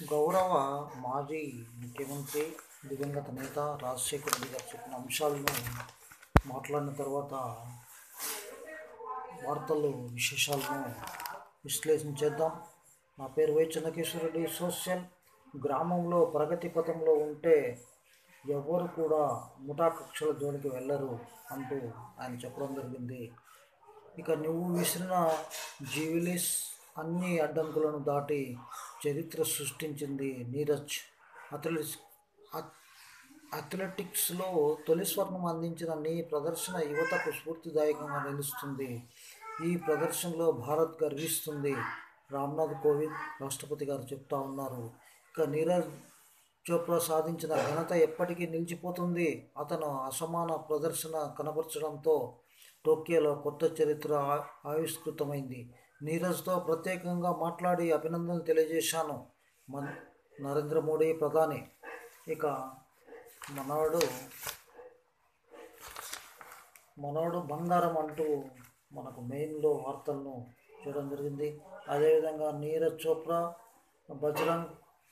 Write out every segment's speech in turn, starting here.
గౌరవ మాజీ ముఖ్యమంత్రి దివంగత నేత రాజశేఖర రెడ్డి గారు చెప్పిన అంశాలను మాట్లాడిన తర్వాత వార్తలు విశేషాలను విశ్లేషణ చేద్దాం నా పేరు వై చెన్నకేశ్వర రెడ్డి సోషల్ గ్రామంలో ప్రగతి పథంలో ఉంటే ఎవరు కూడా ముఠా కక్షల జోలికి వెళ్ళరు అంటూ ఆయన చెప్పడం జరిగింది ఇక నువ్వు విసిరిన జీవిలిస్ అన్ని అడ్డంకులను దాటి చరిత్ర సృష్టించింది నీరజ్ అథ్లెటిక్స్ అథ్- అథ్లెటిక్స్లో తొలి స్వర్ణం అందించిన నీ ప్రదర్శన యువతకు స్ఫూర్తిదాయకంగా నిలుస్తుంది ఈ ప్రదర్శనలో భారత్ గర్విస్తుంది రామ్నాథ్ కోవింద్ రాష్ట్రపతి గారు చెప్తా ఉన్నారు ఇక నీరజ్ చోప్రా సాధించిన ఘనత ఎప్పటికీ నిలిచిపోతుంది అతను అసమాన ప్రదర్శన కనబరచడంతో టోక్యోలో కొత్త చరిత్ర ఆ- ఆవిష్కృతమైంది నీరజ్తో ప్రత్యేకంగా మాట్లాడి అభినందనలు తెలియజేశాను మన నరేంద్ర మోడీ ప్రధాని ఇక మనవాడు మనోడు బంగారం అంటూ మనకు మెయిన్లో వార్తలను చేయడం జరిగింది అదేవిధంగా నీరజ్ చోప్రా బజరంగ్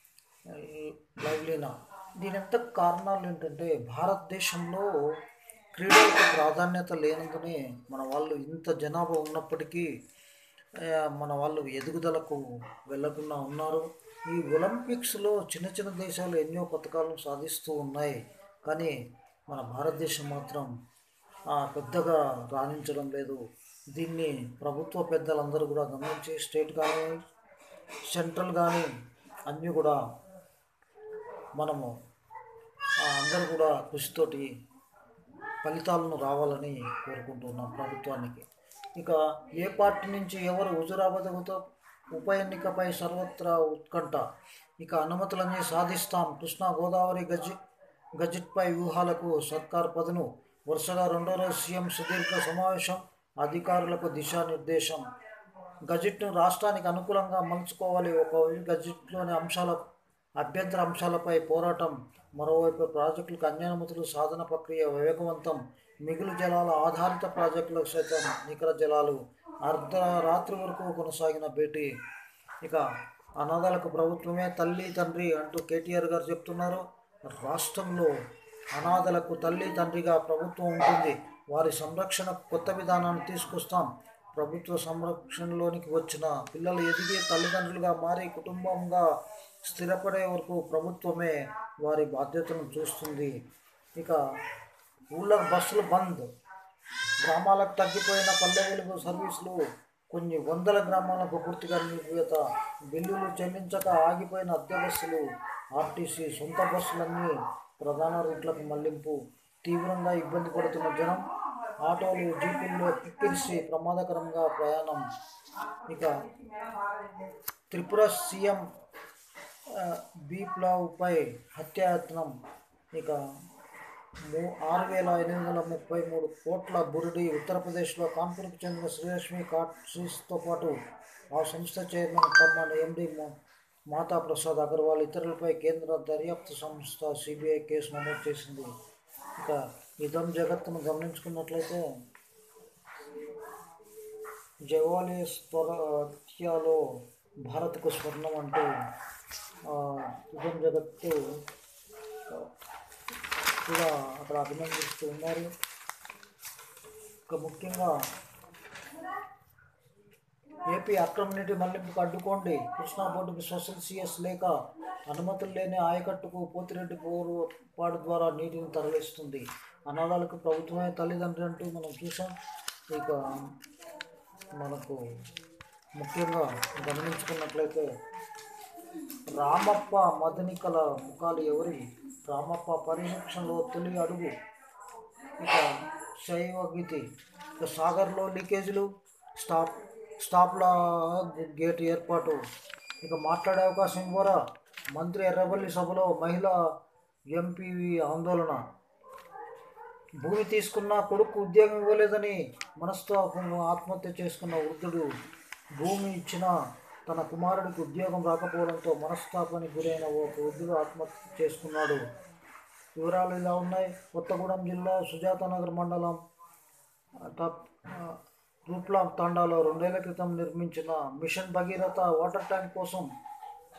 లవ్లీనా దీని ఎంత కారణాలు ఏంటంటే భారతదేశంలో క్రీడలకు ప్రాధాన్యత లేనందునే మన వాళ్ళు ఇంత జనాభా ఉన్నప్పటికీ ఆ, మన వాళ్ళు ఎదుగుదలకు వెళ్ళకుండా ఉన్నారు ఈ ఒలింపిక్స్లో చిన్న చిన్న దేశాలు ఎన్నో పథకాలను సాధిస్తూ ఉన్నాయి కానీ మన భారతదేశం మాత్రం ఆ, పెద్దగా రాణించడం లేదు దీన్ని ప్రభుత్వ పెద్దలందరూ కూడా గమనించి స్టేట్ కానీ సెంట్రల్ కానీ అన్నీ కూడా మనము ఆ, అందరూ కూడా కృషితోటి ఫలితాలను రావాలని కోరుకుంటున్నాం ప్రభుత్వానికి ఇక ఏ పార్టీ నుంచి ఎవరు హుజురాబాద్తో ఉప ఎన్నికపై సర్వత్రా ఉత్కంఠ ఇక అనుమతులన్నీ సాధిస్తాం కృష్ణా గోదావరి గజి గజెట్పై వ్యూహాలకు సర్కార్ పదును వరుసగా రెండో రోజు సీఎం సుదీర్ఘ సమావేశం అధికారులకు దిశానిర్దేశం గజెట్ను రాష్ట్రానికి అనుకూలంగా మలుచుకోవాలి ఒక గజెట్లోని అంశాల అభ్యంతర అంశాలపై పోరాటం మరోవైపు ప్రాజెక్టులకు అన్యానుమతులు సాధన ప్రక్రియ వేగవంతం మిగులు జలాల ఆధారిత ప్రాజెక్టులకు సైతం నికర జలాలు అర్ధరాత్రి వరకు కొనసాగిన భేటీ ఇక అనాథాలకు ప్రభుత్వమే తల్లి తండ్రి అంటూ కేటీఆర్ గారు చెప్తున్నారు రాష్ట్రంలో అనాథలకు తల్లి తండ్రిగా ప్రభుత్వం ఉంటుంది వారి సంరక్షణ కొత్త విధానాన్ని తీసుకొస్తాం ప్రభుత్వ సంరక్షణలోనికి వచ్చిన పిల్లలు ఎదిగి తల్లిదండ్రులుగా మారి కుటుంబంగా స్థిరపడే వరకు ప్రభుత్వమే వారి బాధ్యతను చూస్తుంది ఇక ఊళ్ళ బస్సులు బంద్ గ్రామాలకు తగ్గిపోయిన పల్లె వెలుగు సర్వీసులు కొన్ని వందల గ్రామాలకు పూర్తిగా నిలిపివేత బిల్లులు చెల్లించక ఆగిపోయిన అద్దె బస్సులు ఆర్టీసీ సొంత బస్సులన్నీ ప్రధాన రూట్లకు మళ్లింపు తీవ్రంగా ఇబ్బంది పడుతున్న జనం ఆటోలు జీపుల్లో కిక్కిరిసి ప్రమాదకరంగా ప్రయాణం ఇక త్రిపుర సీఎం ఆ, బీప్లావ్పై హత్యాయత్నం ఇక మూ- ఆరు వేల ఎనిమిది వందల ముప్పై మూడు కోట్ల బురిడి ఉత్తరప్రదేశ్లో కాన్పూర్కు చెందిన శ్రీలక్ష్మి కాట్సిస్తో పాటు ఆ సంస్థ చైర్మన్ కమ్మన్ ఎండి మాతా ప్రసాద్ అగర్వాల్ ఇతరులపై కేంద్ర దర్యాప్తు సంస్థ సిబిఐ కేసు నమోదు చేసింది ఇక ఇదం జగత్తును గమనించుకున్నట్లయితే జవాలియస్ త్వరత్యాలో భారత్కు స్వర్ణం అంటూ ఆ, ఇదం జగత్తు ఆ, కూడా అక్కడ అభినందిస్తూ ఉన్నారు ఇక ముఖ్యంగా ఏపీ అక్రమ నీటి మళ్లింపుకు అడ్డుకోండి కృష్ణా బోర్డుకు స్పెషల్ సిఎస్ లేక అనుమతులు లేని ఆయకట్టుకు పోతిరెడ్డి పోరుపాడు ద్వారా నీటిని తరలిస్తుంది అనాథాలకు ప్రభుత్వమే తల్లిదండ్రులు అంటూ మనం చూసాం ఇక మనకు ముఖ్యంగా గమనించుకున్నట్లయితే రామప్ప మదనికల ముఖాలు ఎవరి రామప్ప పరిరక్షణలో తొలి అడుగు ఇక శైవగీతి ఇక సాగర్లో లీకేజీలు స్టాప్ స్టాప్ల గేట్ ఏర్పాటు ఇక మాట్లాడే అవకాశం ఇవ్వరా మంత్రి ఎర్రబల్లి సభలో మహిళా ఎంపీవి ఆందోళన భూమి తీసుకున్న కొడుకు ఉద్యోగం ఇవ్వలేదని మనస్తాపం ఆత్మహత్య చేసుకున్న వృద్ధుడు భూమి ఇచ్చిన తన కుమారుడికి ఉద్యోగం రాకపోవడంతో మనస్తాపానికి గురైన ఓ వృద్ధుడు ఆత్మహత్య చేసుకున్నాడు వివరాలు ఇలా ఉన్నాయి కొత్తగూడెం జిల్లా సుజాతానగర్ మండలం ఆ, టప్ ఆ, రూప్లా తాండాలో రెండేళ్ల క్రితం నిర్మించిన మిషన్ భగీరథ వాటర్ ట్యాంక్ కోసం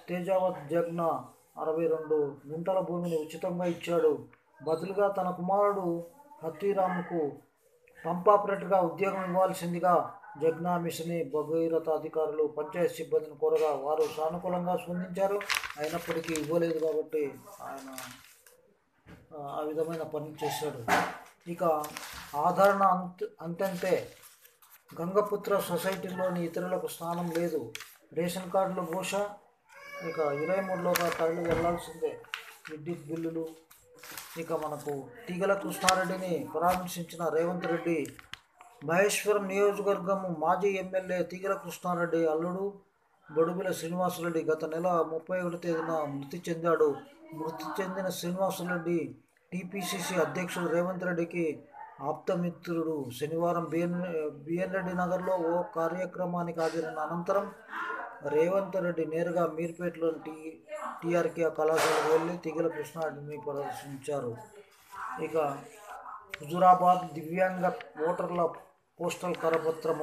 తేజావత్ జగ్న అరవై రెండు గుంటల భూమిని ఉచితంగా ఇచ్చాడు బదులుగా తన కుమారుడు హత్తిరాముకు పంప్ ఆపరేటర్గా ఉద్యోగం ఇవ్వాల్సిందిగా జగ్నా మిషన్ భగీరథ అధికారులు పంచాయతీ సిబ్బందిని కోరగా వారు సానుకూలంగా స్పందించారు అయినప్పటికీ ఇవ్వలేదు కాబట్టి ఆయన ఆ, ఆ విధమైన పని చేశాడు ఇక ఆదరణ అంత అంతంతే గంగపుత్ర సొసైటీలోని ఇతరులకు స్థానం లేదు రేషన్ కార్డులు ఘోష ఇక ఇరవై మూడులోగా తరలి వెళ్లాల్సిందే విద్యుత్ బిల్లులు ఇక మనకు తీగల కృష్ణారెడ్డిని పరామర్శించిన రేవంత్ రెడ్డి మహేశ్వరం నియోజకవర్గం మాజీ ఎమ్మెల్యే తీగల కృష్ణారెడ్డి అల్లుడు బొడుగుల శ్రీనివాసరెడ్డి గత నెల ముప్పై ఒకటి తేదీన మృతి చెందాడు మృతి చెందిన శ్రీనివాసరెడ్డి టీపీసీసీ అధ్యక్షుడు రేవంత్ రెడ్డికి ఆప్తమిత్రుడు శనివారం బిఎన్ బిఎన్ రెడ్డి నగర్లో ఓ కార్యక్రమానికి హాజరైన అనంతరం రేవంత్ రెడ్డి నేరుగా మీర్పేటలోని టీ టీఆర్కే కళాశాలకు వెళ్ళి తిగల కృష్ణారెడ్డిని ప్రదర్శించారు ఇక హుజురాబాద్ దివ్యాంగ ఓటర్ల పోస్టల్ కరపత్రము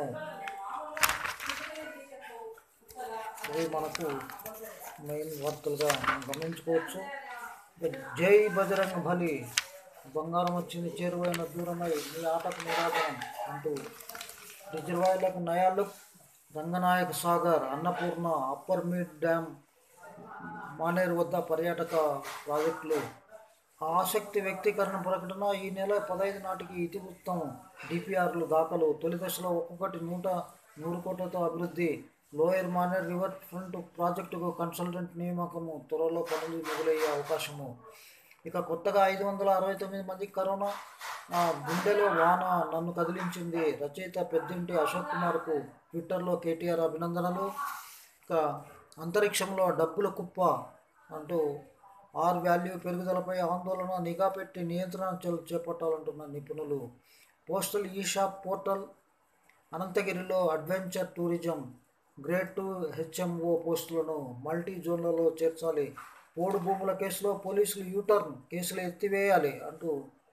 ఇవి మనకు మెయిన్ వార్తలుగా మనం గమనించుకోవచ్చు ఇక జై బజరంగ బలి బంగారం వచ్చింది చేరువైన దూరమై మీ ఆటకు నిరాదనం అంటూ రిజర్వాయర్లకు నయాలు Ranganayaka Sagar Annapurna upper mid dam Maneru వద్ద పర్యాటక ప్రాజెక్టులు ఆసక్తి వ్యక్తీకరణ ప్రకటన ఈ నెల పదహైదు నాటికి ఇతివృత్తం డిపిఆర్లు దాఖలు తొలి దశలో ఒక్కొక్కటి నూట నూరు కోట్లతో అభివృద్ధి లోయర్ మానేర్ రివర్ ఫ్రంట్ ప్రాజెక్టుకు కన్సల్టెంట్ నియామకము త్వరలో పనులు మొదలయ్యే అవకాశము ఇక కొత్తగా ఐదు వందల అరవై తొమ్మిది మందికి కరోనా ఆ, గుండెలో వాన నన్ను కదిలించింది రచయిత పెద్దింటి అశోక్ కుమార్కు ట్విట్టర్లో కేటీఆర్ అభినందనలు ఇక అంతరిక్షంలో డబ్బుల కుప్ప అంటూ ఆర్ వాల్యూ పెరుగుదలపై ఆందోళన నిఘా పెట్టి నియంత్రణ చర్యలు చేపట్టాలంటున్న నిపుణులు పోస్టల్ ఈ షాప్ పోర్టల్ అనంతగిరిలో adventure tourism grade two HMO పోస్టులను మల్టీ జోన్లలో చేర్చాలి పోడు భూముల కేసులో పోలీసులు యూటర్న్ కేసులు ఎత్తివేయాలి అంటూ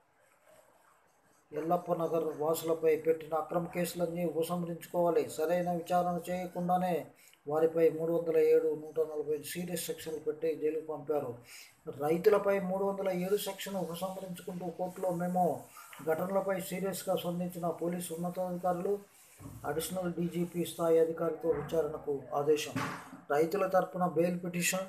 ఎల్లప్ప నగర్ వాసులపై పెట్టిన అక్రమ కేసులన్నీ ఉపసంహరించుకోవాలి సరైన విచారణ చేయకుండానే వారిపై మూడు వందల ఏడు నూట నలభై సీరియస్ సెక్షన్లు పెట్టి జైలుకు పంపారు రైతులపై మూడు వందల ఏడు సెక్షన్ ఉపసంహరించుకుంటూ కోర్టులో మేము ఘటనలపై సీరియస్గా స్పందించిన పోలీసు ఉన్నతాధికారులు అడిషనల్ డీజీపీ స్థాయి అధికారితో విచారణకు ఆదేశం రైతుల తరపున బెయిల్ పిటిషన్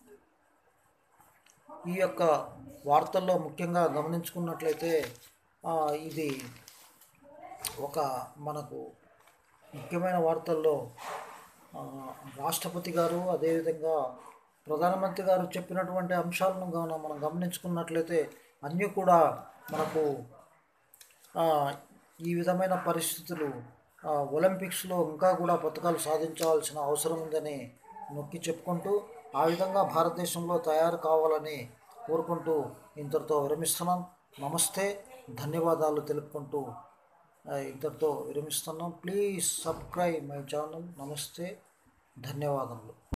ఈ యొక్క వార్తల్లో ముఖ్యంగా గమనించుకున్నట్లయితే ఆ, ఇది ఒక మనకు ముఖ్యమైన వార్తల్లో ఆ, రాష్ట్రపతి గారు అదేవిధంగా ప్రధానమంత్రి గారు చెప్పినటువంటి అంశాలను గమన మనం గమనించుకున్నట్లయితే అన్నీ కూడా మనకు ఆ, ఈ విధమైన పరిస్థితులు ఆ, ఒలింపిక్స్లో ఇంకా కూడా పథకాలు సాధించాల్సిన అవసరం ఉందని నొక్కి చెప్పుకుంటూ ఆ విధంగా భారతదేశంలో తయారు కావాలని కోరుకుంటూ ఇంతటితో విరమిస్తున్నాం నమస్తే ధన్యవాదాలు తెలుపుకుంటూ ఆ, ఇంతటితో విరమిస్తున్నాం ప్లీజ్ సబ్స్క్రైబ్ మై ఛానల్ నమస్తే ధన్యవాదములు